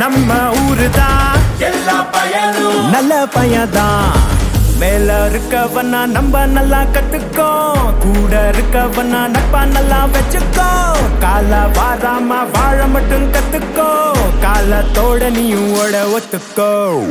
நம்ம ஊரு தான் எல்லா பயனும் நல்ல பையன்தான் மேல இருக்கவனா நம்ம நல்லா கத்துக்கோ கூட இருக்கவனா நட்பா நல்லா வச்சுக்கோ கால வாராம வாழ மட்டும் கத்துக்கோ காலத்தோட நீயும் ஓட ஒத்துக்கோ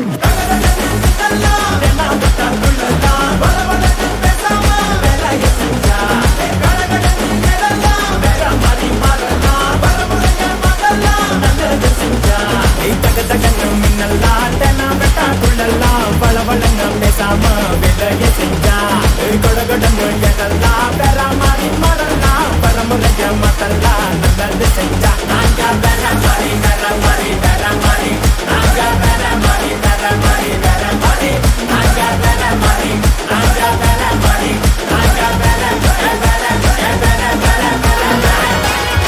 ஏய், தக தகன்னு மின்னல்லாம், தெனா வெட்டாக்குள்ளெல்லாம், வளவளன்னு பேசாம வேலையை செஞ்சா. ஏய், கொடகொடன்னு எழலாம், வேற மாதிரி மாறலாம், பரமுறைய மாத்தலாம், நல்லது செஞ்சா. நாங்க வேற மாதிரி, வேற மாதிரி, வேற மாதிரி. நாங்க வேற மாதிரி, வேற மாதிரி, வேற மாதிரி. நாங்க வேற மாதிரி, நாங்க வேற மாதிரி. நாங்க வேற, வேற, வேற, வேற, வேற, வேற, வேற.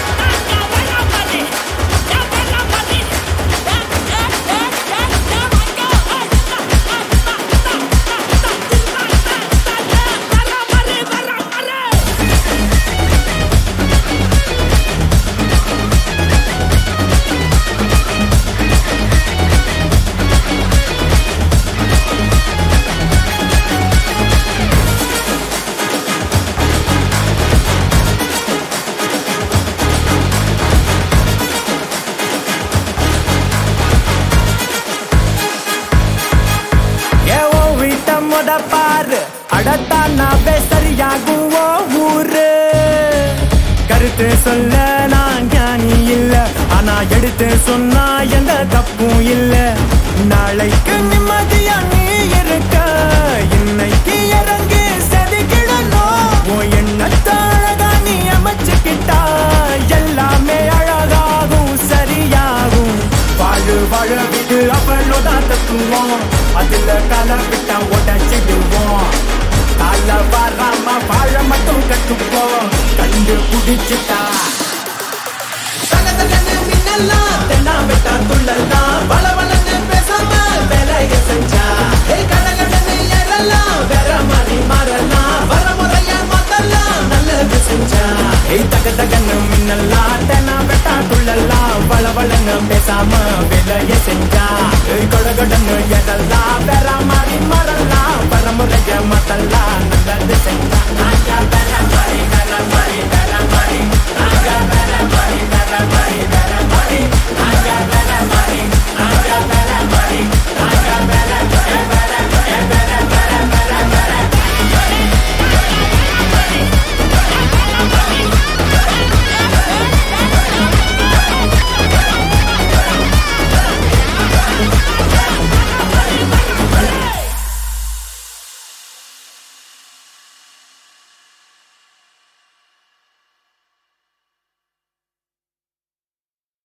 ஏவோ வீட்ட முத பாரு அடத்தானாவே சரியாகும் ஓ ஊரு கருத்து சொல்ல நான் ஞானி இல்ல ஆனா எடுத்து சொன்னா எந்த தப்பும் இல்ல நாளைக்கு நிம்மதியா நீ இருக்க இன்னைக்கு இறங்கி செதுக்கிடணும் உன் எண்ணத்தை அழகா நீ அமைச்சுக்கிட்டா எல்லாமே அழகாகும் சரியாகும் வாழு வாழ விட்டு அவளோட தத்துவோம் அதுல கால விட்டா உடச்சிடுவோம் கால வராம வாழ மட்டும் கத்துப்போம் கண்டு குடிச்சுட்டா தகதகன்னு மின்னல்லாம், தென்னா வெட்டா துள்ளல்லாம், வளவளன்னு பேசாம வேலைய செஞ்சா. ஏய், கடகடன்னு எழலாம், வேற மாதிரி மாறலாம், வரமுறையா மாத்தலாம், நல்லது செஞ்சா. ஏய் தக தகன்னு மின்னல்லாம் தெனா வெட்டா துள்ளல்லாம் வள வளன்னு பேசாம வேலைய செஞ்சா